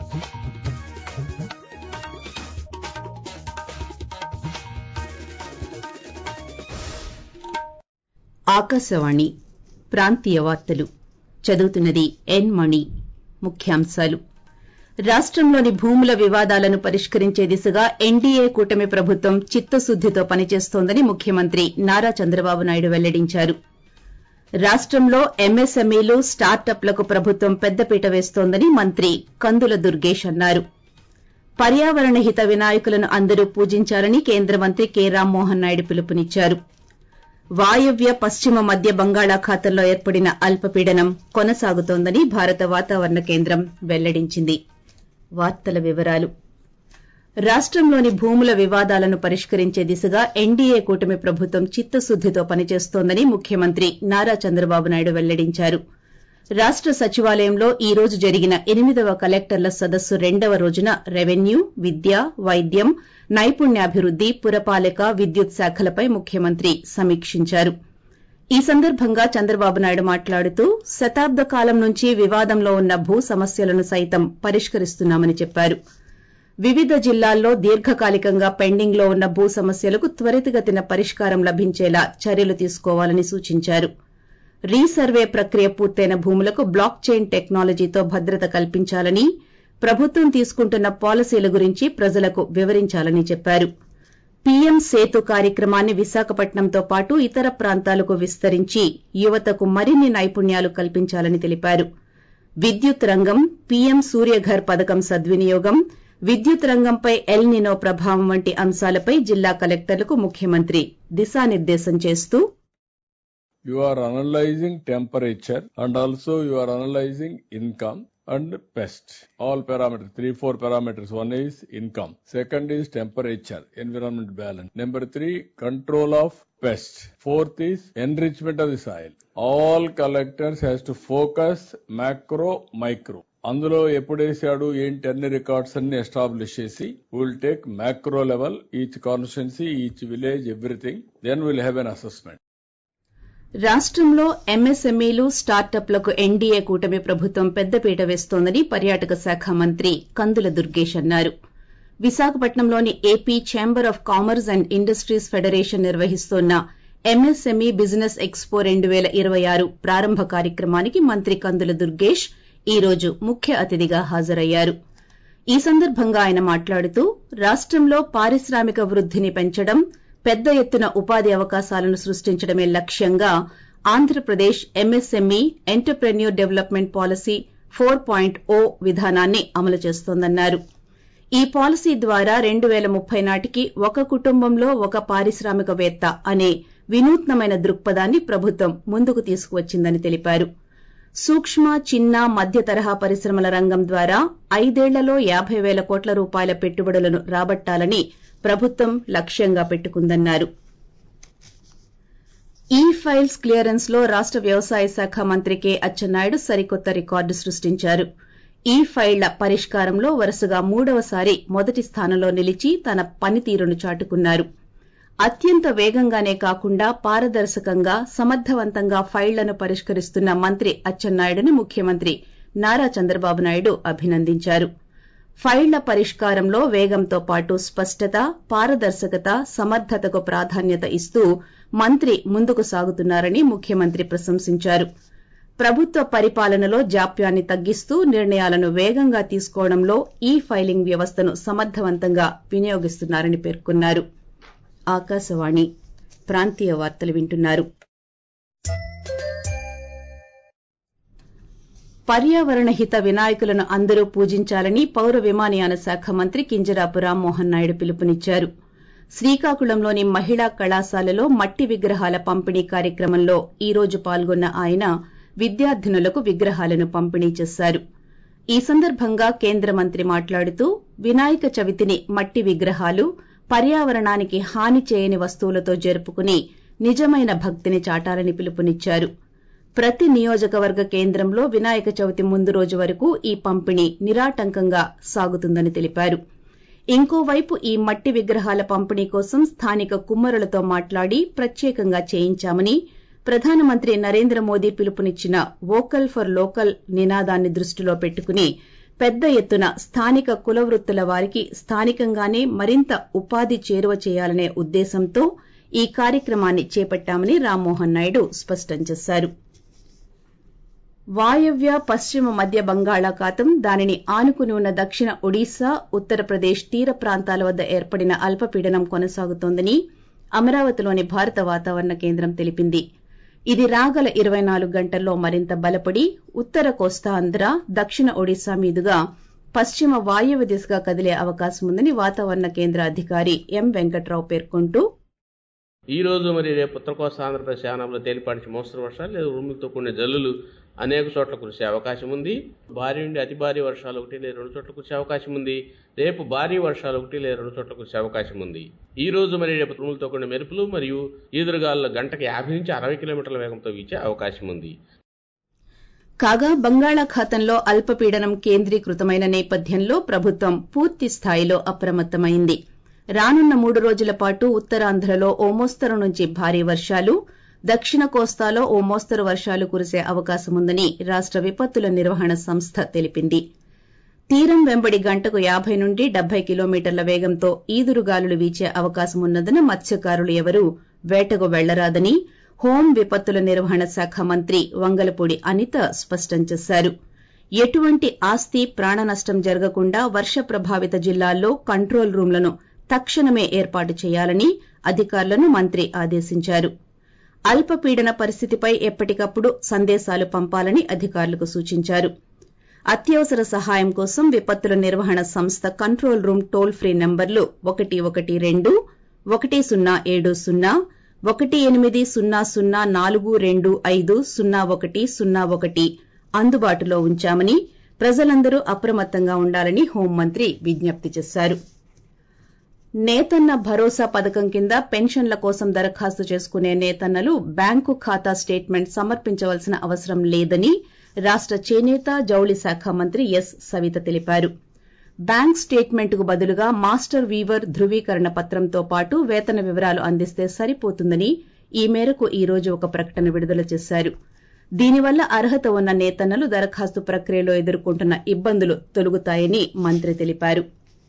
ఆకాశవాణి ప్రాంతీయ వార్తలు చదువుతున్నది ఎన్ మణి ముఖ్యాంశాలు రాష్టంలోని భూముల వివాదాలను పరిష్కరించే దిశగా ఎన్డీఏ కూటమి ప్రభుత్వం చిత్తశుద్దితో పనిచేస్తోందని ముఖ్యమంత్రి నారా చంద్రబాబు నాయుడు వెల్లడించారు రాష్టంలో ఎంఎస్ఎంఈలు స్టార్టప్లకు ప్రభుత్వం పెద్దపీట వేస్తోందని మంత్రి కందుల దుర్గేష్ అన్నారు పర్యావరణ హిత వినాయకులను అందరూ పూజించాలని కేంద్ర మంత్రి కె రామ్మోహన్ నాయుడు పిలుపునిచ్చారు వాయవ్య పశ్చిమ మధ్య బంగాళాఖాతంలో ఏర్పడిన అల్పపీడనం కొనసాగుతోందని భారత వాతావరణ కేంద్రం వెల్లడించింది వార్తల వివరాలు రాష్టంలోని భూముల వివాదాలను పరిష్కరించే దిశగా ఎన్డీఏ కూటమి ప్రభుత్వం చిత్తశుద్దితో పనిచేస్తోందని ముఖ్యమంత్రి నారా చంద్రబాబు నాయుడు వెల్లడించారు రాష్ట సచివాలయంలో ఈ రోజు జరిగిన ఎనిమిదవ కలెక్టర్ల సదస్సు రెండవ రోజున రెవెన్యూ విద్య వైద్యం నైపుణ్యాభివృద్ది పురపాలక విద్యుత్ శాఖలపై ముఖ్యమంత్రి సమీక్షించారు ఈ సందర్భంగా చంద్రబాబు నాయుడు మాట్లాడుతూ శతాబ్ద కాలం నుంచి వివాదంలో ఉన్న భూ సమస్యలను సైతం పరిష్కరిస్తున్నామని చెప్పారు వివిధ జిల్లాల్లో దీర్ఘకాలికంగా పెండింగ్లో ఉన్న భూ సమస్యలకు త్వరితగతిన పరిష్కారం లభించేలా చర్యలు తీసుకోవాలని సూచించారు రీసర్వే ప్రక్రియ పూర్తయిన భూములకు బ్లాక్ చైన్ టెక్నాలజీతో భద్రత కల్పించాలని ప్రభుత్వం తీసుకుంటున్న పాలసీల గురించి ప్రజలకు వివరించాలని చెప్పారు పీఎం సేతు కార్యక్రమాన్ని విశాఖపట్నంతో పాటు ఇతర ప్రాంతాలకు విస్తరించి యువతకు మరిన్ని నైపుణ్యాలు కల్పించాలని తెలిపారు విద్యుత్ రంగం పీఎం సూర్యఘర్ పథకం సద్వినియోగం విద్యుత్ రంగంపై ఎల్ నినో ప్రభావం వంటి అంశాలపై జిల్లా కలెక్టర్లకు ముఖ్యమంత్రి దిశానిర్దేశం చేస్తూ you are analyzing temperature and also you are analyzing income and pest. All parameters, three, four parameters. One is income. Second is temperature, environment balance. Number three, control of pest. Fourth is enrichment of the soil. All collectors has to focus macro, micro. అందులో ఎప్పుడు వేసాడు ఏంటి అన్ని records అన్ని establish చేసి will take macro level each constituency each village everything then will have an assessment రాష్టంలో ఎంఎస్ఎంఈలు స్టార్టప్లకు NDA కూటమి ప్రభుత్వం పెద్దపీట వేస్తోందని పర్యాటక శాఖ మంత్రి కందుల దుర్గేష్ అన్నారు విశాఖపట్నంలోని AP chamber of commerce and industries federation నిర్వహిస్తోన్న ఎంఎస్ఎంఈ బిజినెస్ ఎక్స్పో రెండు పేల ఇరవై ఆరు ప్రారంభ కార్యక్రమానికి మంత్రి కందుల దుర్గేష్ ఈ రోజు ముఖ్య అతిథిగా హాజరయ్యారు ఈ సందర్భంగా ఆయన మాట్లాడుతూ రాష్టంలో పారిశ్రామిక వృద్దిని పెంచడం పెద్ద ఎత్తున ఉపాధి అవకాశాలను సృష్టించడమే లక్ష్యంగా Andhra Pradesh MSME entrepreneur development policy four point O విధానాన్ని అమలు చేస్తోందన్నారు ఈ పాలసీ ద్వారా రెండు పేల ముప్పై నాటికి ఒక కుటుంబంలో ఒక పారిశ్రామికవేత్త అనే వినూత్నమైన దృక్పథాన్ని ప్రభుత్వం ముందుకు తీసుకువచ్చిందని తెలిపారు సూక్ష్మ చిన్న మధ్య తరహా పరిశ్రమల రంగం ద్వారా ఐదేళ్లలో యాబై పేల కోట్ల రూపాయల పెట్టుబడులను రాబట్టాలని ప్రభుత్వం లక్ష్యంగా పెట్టుకుందన్నారు ఈ ఫైల్స్ క్లియరెన్స్ లో రాష్ట వ్యవసాయ శాఖ మంత్రి కె అచ్చెన్నాయుడు సరికొత్త రికార్డు సృష్టించారు ఈ ఫైళ్ల పరిష్కారంలో వరుసగా మూడవసారి మొదటి స్థానంలో నిలిచి తన పనితీరును చాటుకున్నారు అత్యంత వేగంగానే కాకుండా పారదర్శకంగా సమర్థవంతంగా ఫైళ్లను పరిష్కరిస్తున్న మంత్రి అచ్చెన్నాయుడుని ముఖ్యమంత్రి నారా చంద్రబాబు నాయుడు అభినందించారు ఫైళ్ల పరిష్కారంలో వేగంతో పాటు స్పష్టత పారదర్శకత సమర్థతకు ప్రాధాన్యత ఇస్తూ మంత్రి ముందుకు సాగుతున్నారని ముఖ్యమంత్రి ప్రశంసించారు ప్రభుత్వ పరిపాలనలో జాప్యాన్ని తగ్గిస్తూ నిర్ణయాలను వేగంగా తీసుకోవడంలో ఈ ఫైలింగ్ వ్యవస్థను సమర్థవంతంగా వినియోగిస్తున్నారని పేర్కొన్నారు ఆకాశవాణి ప్రాంతీయ వార్తలు వింటున్నారు పర్యావరణ హిత వినాయకులను అందరూ పూజించాలని పౌర విమానయాన శాఖ మంత్రి కింజరాపు రామ్మోహన్ నాయుడు పిలుపునిచ్చారు శ్రీకాకుళంలోని మహిళా కళాశాలలో మట్టి విగ్రహాల పంపిణీ కార్యక్రమంలో ఈ రోజు పాల్గొన్న ఆయన విద్యార్థినులకు విగ్రహాలను పంపిణీ చేశారు ఈ సందర్భంగా కేంద్ర మంత్రి మాట్లాడుతూ వినాయక చవితిని మట్టి విగ్రహాలు పర్యావరణానికి హాని చేయని వస్తువులతో జరుపుకుని నిజమైన భక్తిని చాటాలని పిలుపునిచ్చారు ప్రతి నియోజకవర్గ కేంద్రంలో వినాయక చవితి ముందు రోజు వరకు ఈ పంపిణీ నిరాటంకంగా సాగుతుందని తెలిపారు ఇంకోవైపు ఈ మట్టి విగ్రహాల పంపిణీ కోసం స్థానిక కుమ్మరులతో మాట్లాడి ప్రత్యేకంగా చేయించామని ప్రధానమంత్రి నరేంద్ర మోదీ పిలుపునిచ్చిన వోకల్ ఫర్ లోకల్ నినాదాన్ని దృష్టిలో పెట్టుకుని పెద్ద ఎత్తున స్థానిక కులవృత్తుల వారికి స్థానికంగానే మరింత ఉపాధి చేరువ చేయాలనే ఉద్దేశంతో ఈ కార్యక్రమాన్ని చేపట్టామని రామ్మోహన్ నాయుడు స్పష్టం చేశారు వాయవ్య పశ్చిమ మధ్య బంగాళాఖాతం దానిని ఆనుకుని ఉన్న దక్షిణ ఒడిశా ఉత్తరప్రదేశ్ తీర ప్రాంతాల వద్ద ఏర్పడిన అల్పపీడనం కొనసాగుతోందని అమరావతిలోని భారత వాతావరణ కేంద్రం తెలిపింది ఇది రాగల ఇరవై నాలుగు గంటల్లో మరింత బలపడి ఉత్తర కోస్తాంధ్ర దక్షిణ ఒడిశా మీదుగా పశ్చిమ వాయవ్య దిశగా కదిలే అవకాశం ఉందని వాతావరణ కేంద్ర అధికారి ఎం వెంకట్రావు పేర్కొంటూ ఈ రోజు మరి రేపు ఉత్తర కోస్తా ఆంధ్రప్రదేశ్ యానంలో తేలిపాటి మోస్తరు వర్షాలు లేదా ఉరుములతో కూడిన జల్లులు అనేక చోట్ల కురిసే అవకాశం ఉంది భారీ నుండి అతి భారీ వర్షాలు ఒకటి లేదా రెండు చోట్ల కురిసే అవకాశం ఉంది రేపు భారీ వర్షాలు ఒకటి లేదా రెండు చోట్ల కురిసే అవకాశం ఉంది ఈ రోజు మరి రేపు ఉరుములతో కూడిన మెరుపులు మరియు ఈదురుగాలు గంటకి యాభై నుంచి అరవై కిలోమీటర్ల వేగంతో వీచే అవకాశం ఉంది కాగా బంగాళాఖాతంలో అల్పపీడనం కేంద్రీకృతమైన నేపథ్యంలో ప్రభుత్వం పూర్తి స్థాయిలో అప్రమత్తమైంది రానున్న మూడు రోజుల పాటు ఉత్తరాంధ్రలో ఓ మోస్తరు నుంచి భారీ వర్షాలు దక్షిణ కోస్తాలో ఓ మోస్తరు వర్షాలు కురిసే అవకాశముందని రాష్ట విపత్తుల నిర్వహణ సంస్థ తెలిపింది తీరం వెంబడి గంటకు యాభై నుండి డెబ్బై కిలోమీటర్ల వేగంతో ఈదురుగాలులు వీచే అవకాశమున్నదని మత్స్యకారులు ఎవరూ వేటకు వెళ్లరాదని హోం విపత్తుల నిర్వహణ శాఖ మంత్రి వంగలపూడి అనిత స్పష్టం చేశారు ఎటువంటి ఆస్తి ప్రాణ నష్టం జరగకుండా వర్ష ప్రభావిత జిల్లాల్లో కంట్రోల్ రూంలను తక్షణమే ఏర్పాటు చేయాలని అధికారులను మంత్రి ఆదేశించారు అల్పపీడన పరిస్థితిపై ఎప్పటికప్పుడు సందేశాలు పంపాలని అధికారులకు సూచించారు అత్యవసర సహాయం కోసం విపత్తుల నిర్వహణ సంస్థ కంట్రోల్ రూమ్ టోల్ ఫ్రీ నంబర్లు ఒకటి ఒకటి రెండు ఒకటి సున్నా ఏడు సున్నా ఒకటి ఎనిమిది సున్నా సున్నా నాలుగు రెండు ఐదు సున్నా ఒకటి సున్నా ఒకటి అందుబాటులో ఉంచామని ప్రజలందరూ అప్రమత్తంగా ఉండాలని హోంమంత్రి విజ్ఞప్తి చేశారు నేతన్న భరోసా పథకం కింద పెన్షన్ల కోసం దరఖాస్తు చేసుకునే నేతన్నలు బ్యాంకు ఖాతా స్టేట్మెంట్ సమర్పించవలసిన అవసరం లేదని రాష్ట చేనేత జౌళి శాఖ మంత్రి ఎస్ సవిత తెలిపారు బ్యాంక్ స్టేట్మెంట్ కు బదులుగా మాస్టర్ వీవర్ ధృవీకరణ పత్రంతో పాటు వేతన వివరాలు అందిస్తే సరిపోతుందని ఈ మేరకు ఈ రోజు ఒక ప్రకటన విడుదల చేశారు దీనివల్ల అర్హత ఉన్న నేతన్నలు దరఖాస్తు ప్రక్రియలో ఎదుర్కొంటున్న ఇబ్బందులు తొలగుతాయని మంత్రి తెలిపారు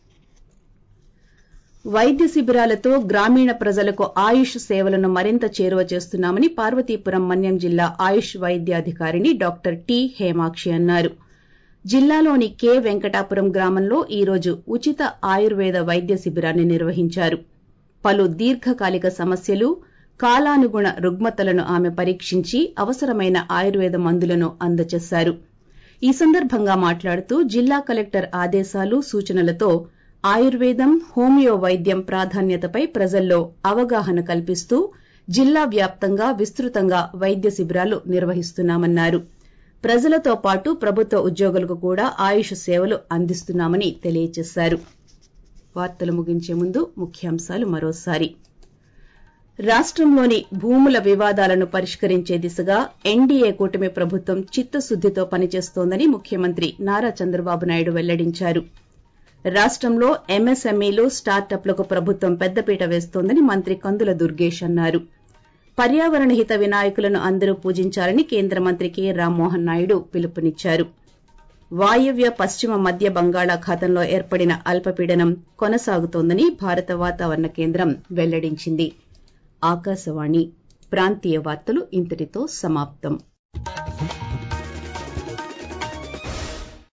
వైద్య శిబిరాలతో గ్రామీణ ప్రజలకు ఆయుష్ సేవలను మరింత చేరువ చేస్తున్నామని పార్వతీపురం మన్యం జిల్లా ఆయుష్ వైద్యాధికారిని డాక్టర్ టి హేమాక్షి అన్నారు జిల్లాలోని కె వెంకటాపురం గ్రామంలో ఈ రోజు ఉచిత ఆయుర్వేద వైద్య శిబిరాన్ని నిర్వహించారు పలు దీర్ఘకాలిక సమస్యలు కాలానుగుణ రుగ్మతలను ఆమె పరీక్షించి అవసరమైన ఆయుర్వేద మందులను అందజేశారు ఈ సందర్భంగా మాట్లాడుతూ జిల్లా కలెక్టర్ ఆదేశాలు సూచనలతో ఆయుర్వేదం హోమియో వైద్యం ప్రాధాన్యతపై ప్రజల్లో అవగాహన కల్పిస్తూ జిల్లా వ్యాప్తంగా విస్తృతంగా వైద్య శిబిరాలు నిర్వహిస్తున్నామన్నారు ప్రజలతో పాటు ప్రభుత్వ ఉద్యోగులకు కూడా ఆయుష్ సేవలు అందిస్తున్నామని తెలియజేశారు వార్తలు ముగించే ముందు ముఖ్యాంశాలు మరోసారి రాష్టంలోని భూముల వివాదాలను పరిష్కరించే దిశగా ఎన్డీఏ కూటమి ప్రభుత్వం చిత్తశుద్దితో పనిచేస్తోందని ముఖ్యమంత్రి నారా చంద్రబాబు నాయుడు వెల్లడించారు రాష్టంలో ఎంఎస్ఎంఈలు స్టార్టప్లకు ప్రభుత్వం పెద్దపీట వేస్తోందని మంత్రి కందుల దుర్గేష్ అన్నారు పర్యావరణ హిత వినాయకులను అందరూ పూజించాలని కేంద్ర మంత్రి కె రామ్మోహన్ నాయుడు పిలుపునిచ్చారు వాయవ్య పశ్చిమ మధ్య బంగాళాఖాతంలో ఏర్పడిన అల్పపీడనం కొనసాగుతోందని భారత వాతావరణ కేంద్రం వెల్లడించింది ఆకాశవాణి ప్రాంతీయ వార్తలు ఇంతటితో సమాప్తం